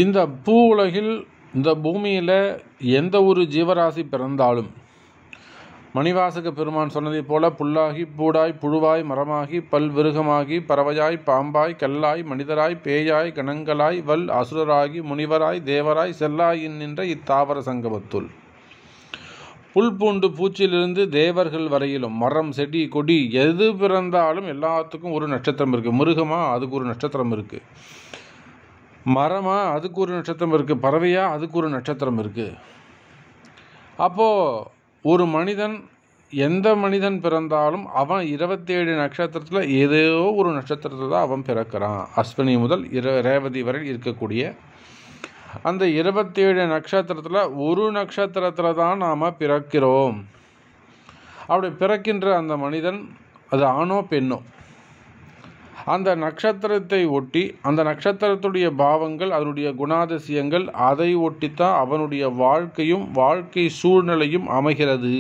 இந்த பூ உலகில் இந்த பூமியில் எந்த ஒரு ஜீவராசி பிறந்தாலும் மணிவாசக பெருமான் சொன்னதைப் போல புல்லாகி பூடாய் புழுவாய் மரமாகி பல்விருகமாகி பறவையாய் பாம்பாய் கல்லாய் மனிதராய் பேயாய் கணங்களாய் வல் அசுரராகி முனிவராய் தேவராய் செல்லாயின் நின்ற இத்தாவர சங்கமத்துள் புல் பூண்டு பூச்சிலிருந்து தேவர்கள் வரையிலும் மரம் செடி கொடி எது பிறந்தாலும் எல்லாத்துக்கும் ஒரு நட்சத்திரம் இருக்குது மிருகமா அதுக்கு ஒரு நட்சத்திரம் இருக்குது மரமா அதுக்கு ஒரு நட்சத்திரம் இருக்குது பறவையா அதுக்கு ஒரு நட்சத்திரம் இருக்குது அப்போது ஒரு மனிதன் எந்த மனிதன் பிறந்தாலும் அவன் இருபத்தேழு நட்சத்திரத்தில் ஏதோ ஒரு நட்சத்திரத்தில் தான் அவன் பிறக்கிறான் அஸ்வினி முதல் இர ரேவதி வரை இருக்கக்கூடிய அந்த இருபத்தேழு நட்சத்திரத்தில் ஒரு நட்சத்திரத்தில் தான் நாம் பிறக்கிறோம் அப்படி பிறக்கின்ற அந்த மனிதன் அது ஆணோ பெண்ணோ அந்த நட்சத்திரத்தை ஒட்டி அந்த நட்சத்திரத்துடைய பாவங்கள் அதனுடைய குணாதிசயங்கள் அதை ஒட்டித்தான் அவனுடைய வாழ்க்கையும் வாழ்க்கை சூழ்நிலையும் அமைகிறது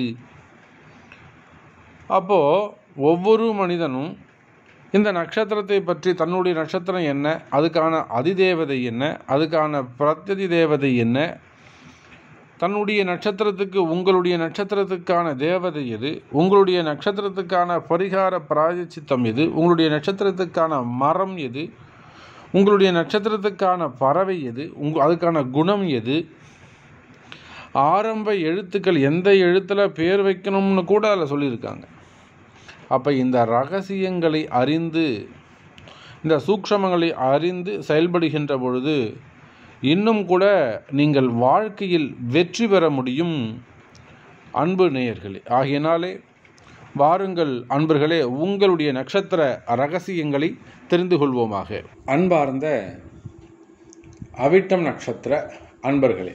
அப்போது ஒவ்வொரு மனிதனும் இந்த நட்சத்திரத்தை பற்றி தன்னுடைய நட்சத்திரம் என்ன அதுக்கான அதிதேவதை என்ன அதுக்கான பிரத்யதி தேவதை என்ன தன்னுடைய நட்சத்திரத்துக்கு உங்களுடைய நட்சத்திரத்துக்கான தேவதை எது உங்களுடைய நட்சத்திரத்துக்கான பரிகார பிராயச்சித்தம் எது உங்களுடைய நட்சத்திரத்துக்கான மரம் எது உங்களுடைய நட்சத்திரத்துக்கான பறவை எது உங்க அதுக்கான குணம் எது ஆரம்ப எழுத்துக்கள் எந்த எழுத்தில் பேர் வைக்கணும்னு கூட அதில் சொல்லியிருக்காங்க அப்போ இந்த ரகசியங்களை அறிந்து இந்த சூக்ஷமங்களை அறிந்து செயல்படுகின்ற பொழுது இன்னும் கூட நீங்கள் வாழ்க்கையில் வெற்றி பெற முடியும் அன்பு நேயர்களே ஆகையினாலே வாருங்கள் அன்பர்களே உங்களுடைய நட்சத்திர ரகசியங்களை தெரிந்து கொள்வோமாக அன்பார்ந்த அவிட்டம் நட்சத்திர அன்பர்களே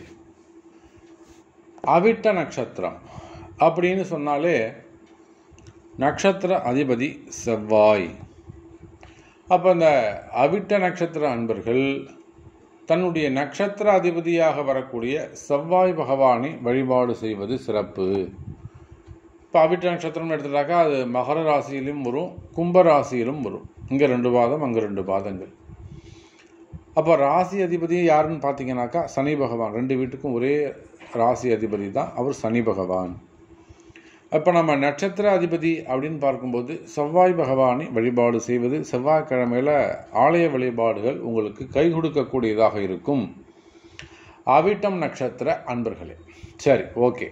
அவிட்ட நட்சத்திரம் அப்படின்னு சொன்னாலே நட்சத்திர அதிபதி செவ்வாய் அப்போ இந்த அவிட்ட நட்சத்திர அன்பர்கள் தன்னுடைய நட்சத்திர அதிபதியாக வரக்கூடிய செவ்வாய் பகவானை வழிபாடு செய்வது சிறப்பு இப்போ அவிட்ட நட்சத்திரம் எடுத்துட்டாக்கா அது மகர ராசியிலும் வரும் கும்ப ராசியிலும் வரும் இங்கே ரெண்டு பாதம் அங்கே ரெண்டு பாதங்கள் அப்போ ராசி அதிபதி யாருன்னு பார்த்தீங்கன்னாக்கா சனி பகவான் ரெண்டு வீட்டுக்கும் ஒரே ராசி அதிபதி தான் அவர் சனி பகவான் அப்போ நம்ம நட்சத்திர அதிபதி அப்படின்னு பார்க்கும்போது செவ்வாய் பகவானை வழிபாடு செய்வது செவ்வாய்க்கிழமையில் ஆலய வழிபாடுகள் உங்களுக்கு கை கொடுக்கக்கூடியதாக இருக்கும் அவிட்டம் நட்சத்திர அன்பர்களே சரி ஓகே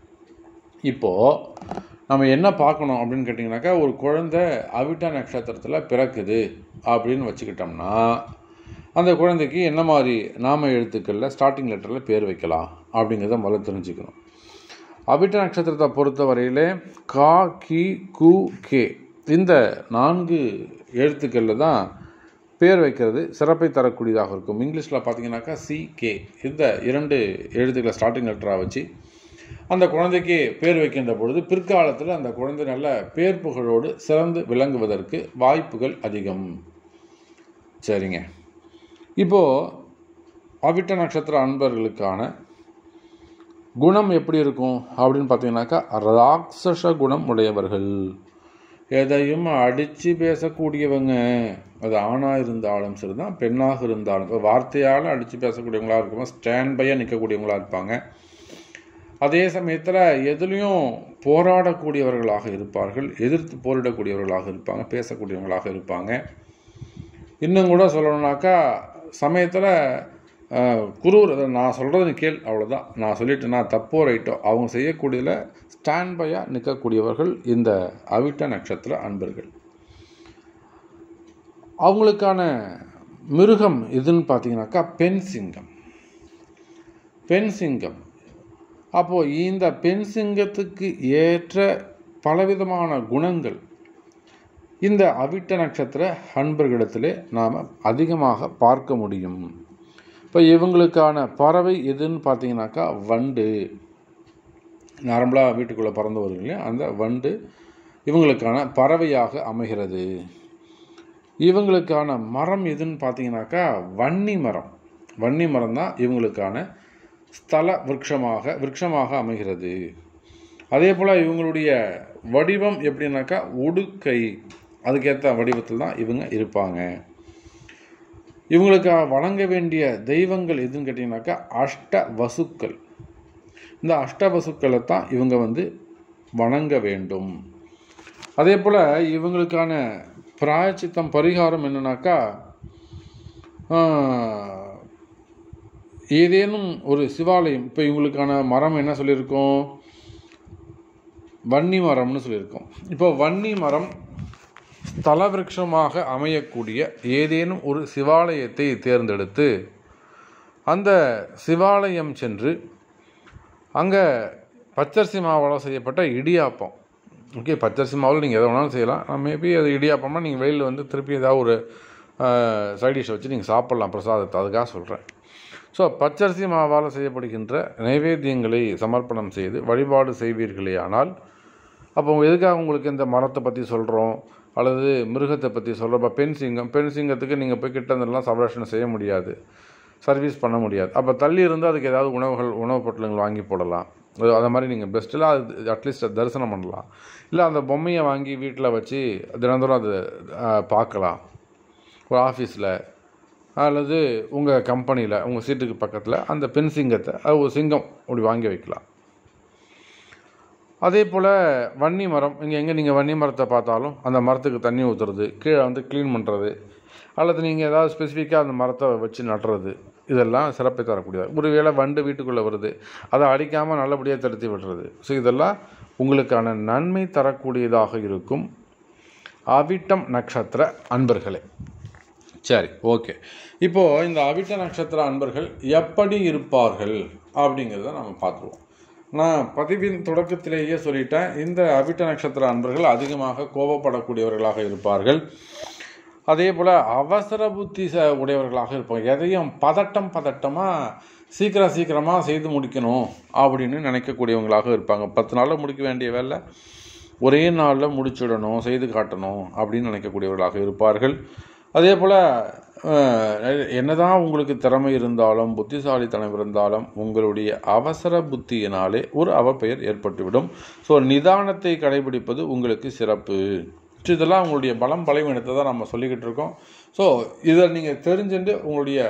இப்போது நம்ம என்ன பார்க்கணும் அப்படின்னு கேட்டிங்கனாக்கா ஒரு குழந்தை அவிட்ட நட்சத்திரத்தில் பிறக்குது அப்படின்னு வச்சுக்கிட்டோம்னா அந்த குழந்தைக்கு என்ன மாதிரி நாம எழுத்துக்களில் ஸ்டார்டிங் லெட்டரில் பேர் வைக்கலாம் அப்படிங்கிறத முதல்ல தெரிஞ்சுக்கணும் அவிட்ட நட்சத்திரத்தை பொறுத்த வரையிலே கா கி கு கே இந்த நான்கு எழுத்துக்களில் தான் பேர் வைக்கிறது சிறப்பை தரக்கூடியதாக இருக்கும் இங்கிலீஷில் பார்த்தீங்கன்னாக்கா சி கே இந்த இரண்டு எழுத்துக்களை ஸ்டார்டிங் லெட்டராக வச்சு அந்த குழந்தைக்கு பேர் வைக்கின்ற பொழுது பிற்காலத்தில் அந்த குழந்தை நல்ல பேர் புகழோடு சிறந்து விளங்குவதற்கு வாய்ப்புகள் அதிகம் சரிங்க இப்போது அவிட்ட நட்சத்திர அன்பர்களுக்கான குணம் எப்படி இருக்கும் அப்படின்னு பார்த்தீங்கன்னாக்கா ராட்சச குணம் உடையவர்கள் எதையும் அடித்து பேசக்கூடியவங்க அது ஆணாக இருந்தாலும் சரி தான் பெண்ணாக இருந்தாலும் இப்போ வார்த்தையால் அடித்து பேசக்கூடியவங்களாக இருக்கும் ஸ்டாண்ட் பையாக நிற்கக்கூடியவங்களாக இருப்பாங்க அதே சமயத்தில் எதுலேயும் போராடக்கூடியவர்களாக இருப்பார்கள் எதிர்த்து போரிடக்கூடியவர்களாக இருப்பாங்க பேசக்கூடியவங்களாக இருப்பாங்க இன்னும் கூட சொல்லணும்னாக்கா சமயத்தில் குரூர் அதை நான் சொல்கிறது நீ கேள் அவ்வளோதான் நான் சொல்லிட்டு நான் தப்போ ரைட்டோ அவங்க செய்யக்கூடியதில் ஸ்டாண்ட் பையாக நிற்கக்கூடியவர்கள் இந்த அவிட்ட நட்சத்திர அன்பர்கள் அவங்களுக்கான மிருகம் எதுன்னு பார்த்தீங்கன்னாக்கா பெண் சிங்கம் பெண் சிங்கம் அப்போது இந்த பெண் சிங்கத்துக்கு ஏற்ற பலவிதமான குணங்கள் இந்த அவிட்ட நட்சத்திர அன்பர்களிடத்திலே நாம் அதிகமாக பார்க்க முடியும் இப்போ இவங்களுக்கான பறவை எதுன்னு பார்த்தீங்கன்னாக்கா வண்டு நார்மலாக வீட்டுக்குள்ளே பறந்து வரும் இல்லையா அந்த வண்டு இவங்களுக்கான பறவையாக அமைகிறது இவங்களுக்கான மரம் எதுன்னு பார்த்தீங்கன்னாக்கா வன்னி மரம் வன்னி மரம் தான் இவங்களுக்கான ஸ்தல விருட்சமாக விருட்சமாக அமைகிறது அதே போல் இவங்களுடைய வடிவம் எப்படின்னாக்கா உடுக்கை அதுக்கேற்ற வடிவத்தில் தான் இவங்க இருப்பாங்க இவங்களுக்கு வணங்க வேண்டிய தெய்வங்கள் எதுன்னு கேட்டிங்கனாக்கா அஷ்ட வசுக்கள் இந்த அஷ்ட வசுக்களை தான் இவங்க வந்து வணங்க வேண்டும் அதே போல் இவங்களுக்கான பிராயச்சித்தம் பரிகாரம் என்னன்னாக்கா ஆஹ், ஏதேனும் ஒரு சிவாலயம் இப்போ இவங்களுக்கான மரம் என்ன சொல்லியிருக்கோம் வன்னி மரம்னு சொல்லியிருக்கோம் இப்போ வன்னி மரம் ஸ்தலவிருட்சமாக அமையக்கூடிய ஏதேனும் ஒரு சிவாலயத்தை தேர்ந்தெடுத்து அந்த சிவாலயம் சென்று அங்கே பச்சரிசி மாவால் செய்யப்பட்ட இடியாப்பம் ஓகே பச்சரிசி மாவில் நீங்கள் எதை வேணாலும் செய்யலாம் மேபி அது இடியாப்பம்னா நீங்கள் வெளியில் வந்து திருப்பி ஏதாவது ஒரு சைட் டிஷ் வச்சு நீங்கள் சாப்பிட்லாம் பிரசாதத்தை அதுக்காக சொல்கிறேன் ஸோ பச்சரிசி மாவால் செய்யப்படுகின்ற நைவேத்தியங்களை சமர்ப்பணம் செய்து வழிபாடு செய்வீர்களே ஆனால் அப்போ எதுக்காக உங்களுக்கு இந்த மரத்தை பற்றி சொல்கிறோம் அல்லது மிருகத்தை பற்றி சொல்கிறோம் இப்போ பெண் சிங்கம் பெண் சிங்கத்துக்கு நீங்கள் போய் கிட்ட இருந்தெல்லாம் சவரேஷனை செய்ய முடியாது சர்வீஸ் பண்ண முடியாது அப்போ தள்ளி இருந்து அதுக்கு ஏதாவது உணவுகள் உணவுப் பொருட்கள் வாங்கி போடலாம் அது அதை மாதிரி நீங்கள் பெஸ்ட்டில் அது அட்லீஸ்ட் தரிசனம் பண்ணலாம் இல்லை அந்த பொம்மையை வாங்கி வீட்டில் வச்சு தினந்தோறும் அது ஆஹ், பார்க்கலாம் ஒரு ஆஃபீஸில் அல்லது உங்கள் கம்பெனியில் உங்கள் சீட்டுக்கு பக்கத்தில் அந்த பெண் சிங்கத்தை அது ஒரு சிங்கம் அப்படி வாங்கி வைக்கலாம் அதே போல் வன்னி மரம் இங்கே எங்கே நீங்கள் வன்னி மரத்தை பார்த்தாலும் அந்த மரத்துக்கு தண்ணி ஊற்றுறது கீழே வந்து க்ளீன் பண்ணுறது அல்லது நீங்கள் ஏதாவது ஸ்பெசிஃபிக்காக அந்த மரத்தை வச்சு நடுறது இதெல்லாம் சிறப்பை தரக்கூடியது ஒருவேளை வண்டு வீட்டுக்குள்ளே வருது அதை அடிக்காமல் நல்லபடியாக தடுத்து விடுறது ஸோ இதெல்லாம் உங்களுக்கான நன்மை தரக்கூடியதாக இருக்கும் அவிட்டம் நட்சத்திர அன்பர்களே சரி ஓகே இப்போது இந்த அவிட்ட நட்சத்திர அன்பர்கள் எப்படி இருப்பார்கள் அப்படிங்கிறத நம்ம பார்த்துருவோம் நான் பதிவின் தொடக்கத்திலேயே சொல்லிட்டேன் இந்த அவிட்ட நட்சத்திர அன்பர்கள் அதிகமாக கோபப்படக்கூடியவர்களாக இருப்பார்கள் அதே போல் அவசர புத்தி ச- உடையவர்களாக இருப்பாங்க எதையும் பதட்டம் பதட்டமாக சீக்கிரம் சீக்கிரமாக செய்து முடிக்கணும் அப்படின்னு நினைக்கக்கூடியவங்களாக இருப்பாங்க பத்து நாளில் முடிக்க வேண்டிய வேலை ஒரே நாளில் முடிச்சுடணும் செய்து காட்டணும் அப்படின்னு நினைக்கக்கூடியவர்களாக இருப்பார்கள் அதே போல் என்னதான் உங்களுக்கு திறமை இருந்தாலும் புத்திசாலித்தனம் இருந்தாலும் உங்களுடைய அவசர புத்தியினாலே ஒரு அவப்பெயர் ஏற்பட்டுவிடும் ஸோ நிதானத்தை கடைபிடிப்பது உங்களுக்கு சிறப்பு ஸோ இதெல்லாம் உங்களுடைய பலம் பலவீனத்தை தான் நம்ம சொல்லிக்கிட்டு இருக்கோம் ஸோ இதை நீங்கள் தெரிஞ்சுட்டு உங்களுடைய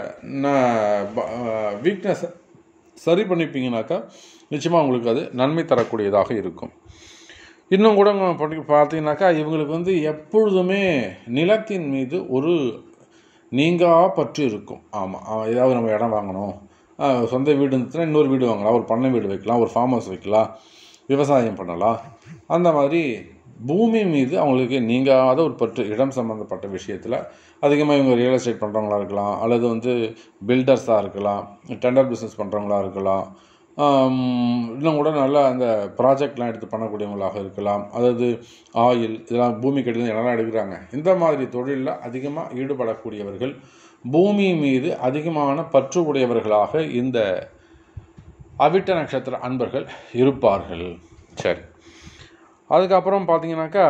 வீக்னஸை சரி பண்ணிப்பீங்கனாக்கா நிச்சயமாக உங்களுக்கு அது நன்மை தரக்கூடியதாக இருக்கும் இன்னும் கூட நம்ம படி பார்த்தீங்கன்னாக்கா இவங்களுக்கு வந்து எப்பொழுதுமே நிலத்தின் மீது ஒரு நீங்கா பற்று இருக்கும் ஆமாம் ஏதாவது நம்ம இடம் வாங்கணும் ஆஹ் சொந்த வீடு இருந்துச்சுன்னா இன்னொரு வீடு வாங்கலாம் ஒரு பண்ணை வீடு வைக்கலாம் ஒரு ஃபார்ம் ஹவுஸ் வைக்கலாம் விவசாயம் பண்ணலாம் அந்த மாதிரி பூமி மீது அவங்களுக்கு நீங்காத ஒரு பற்று இடம் சம்மந்தப்பட்ட விஷயத்தில் அதிகமாக இவங்க ரியல் எஸ்டேட் பண்ணுறவங்களா இருக்கலாம் அல்லது வந்து பில்டர்ஸாக இருக்கலாம் டெண்டர் பிஸ்னஸ் பண்ணுறவங்களா இருக்கலாம் ஆம், இன்னும் கூட நல்லா அந்த ப்ராஜெக்ட்லாம் எடுத்து பண்ணக்கூடியவங்களாக இருக்கலாம் அதாவது ஆயில் இதெல்லாம் பூமி கடிதம் எல்லாம் எடுக்கிறாங்க இந்த மாதிரி தொழிலில் அதிகமாக ஈடுபடக்கூடியவர்கள் பூமி மீது அதிகமான பற்று உடையவர்களாக இந்த அவிட்ட நட்சத்திர அன்பர்கள் இருப்பார்கள் சரி அதுக்கப்புறம் பார்த்தீங்கன்னாக்கா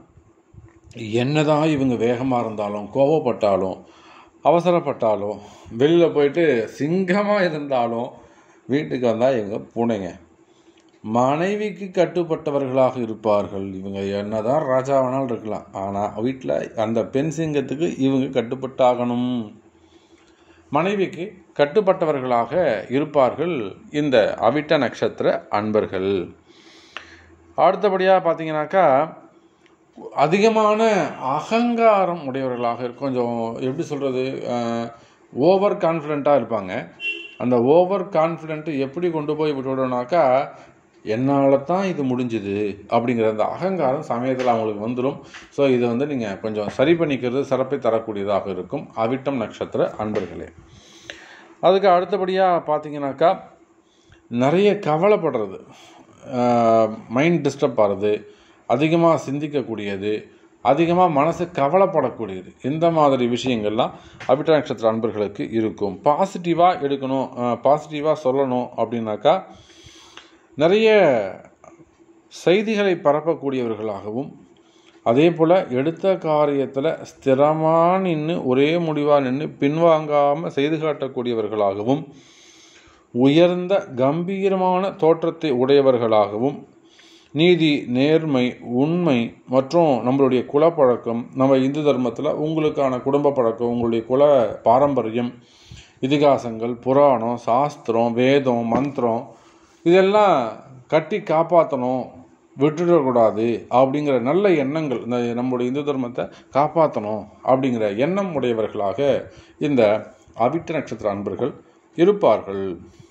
என்னதான் இவங்க வேகமாக இருந்தாலும் கோபப்பட்டாலும் அவசரப்பட்டாலும் வெளியில் போயிட்டு சிங்கமாக இருந்தாலும் வீட்டுக்கு வந்தால் இவங்க பூனைங்க மனைவிக்கு கட்டுப்பட்டவர்களாக இருப்பார்கள் இவங்க என்னதான் ராஜா வேணாலும் இருக்கலாம் ஆனால் வீட்டில் அந்த பெண் சிங்கத்துக்கு இவங்க கட்டுப்பட்டாகணும் மனைவிக்கு கட்டுப்பட்டவர்களாக இருப்பார்கள் இந்த அவிட்ட நட்சத்திர அன்பர்கள் அடுத்தபடியாக பார்த்தீங்கன்னாக்கா அதிகமான அகங்காரம் உடையவர்களாக இருக்கும் கொஞ்சம் எப்படி சொல்கிறது ஓவர் கான்ஃபிடெண்ட்டாக இருப்பாங்க அந்த ஓவர் கான்ஃபிடென்ட்டு எப்படி கொண்டு போய் விட்டுவிடணும்னாக்கா என்னால் தான் இது முடிஞ்சுது அப்படிங்கிற அந்த அகங்காரம் சமயத்தில் அவங்களுக்கு வந்துடும் ஸோ இதை வந்து நீங்கள் கொஞ்சம் சரி பண்ணிக்கிறது சிறப்பை தரக்கூடியதாக இருக்கும் அவிட்டம் நட்சத்திர அன்பர்களே அதுக்கு அடுத்தபடியாக பார்த்தீங்கன்னாக்கா நிறைய கவலைப்படுறது மைண்ட் டிஸ்டர்ப் ஆகிறது அதிகமாக சிந்திக்கக்கூடியது அதிகமாக மனசு கவலைப்படக்கூடியது இந்த மாதிரி விஷயங்கள்லாம் அபிட்ட நட்சத்திர அன்பர்களுக்கு இருக்கும் பாசிட்டிவாக எடுக்கணும் பாசிட்டிவாக சொல்லணும் அப்படின்னாக்கா நிறைய செய்திகளை பரப்பக்கூடியவர்களாகவும் அதே போல் எடுத்த காரியத்தில் ஸ்திரமாக நின்று ஒரே முடிவாக நின்று பின்வாங்காமல் செய்து காட்டக்கூடியவர்களாகவும் உயர்ந்த கம்பீரமான தோற்றத்தை உடையவர்களாகவும் நீதி நேர்மை உண்மை மற்றும் நம்மளுடைய குலப்பழக்கம் நம்ம இந்து தர்மத்தில் உங்களுக்கான குடும்ப பழக்கம் உங்களுடைய குல பாரம்பரியம் இதிகாசங்கள் புராணம் சாஸ்திரம் வேதம் மந்திரம் இதெல்லாம் கட்டி காப்பாற்றணும் விட்டுடக்கூடாது அப்படிங்கிற நல்ல எண்ணங்கள் இந்த நம்முடைய இந்து தர்மத்தை காப்பாற்றணும் அப்படிங்கிற எண்ணம் உடையவர்களாக இந்த அவிட்ட நட்சத்திர அன்பர்கள் இருப்பார்கள்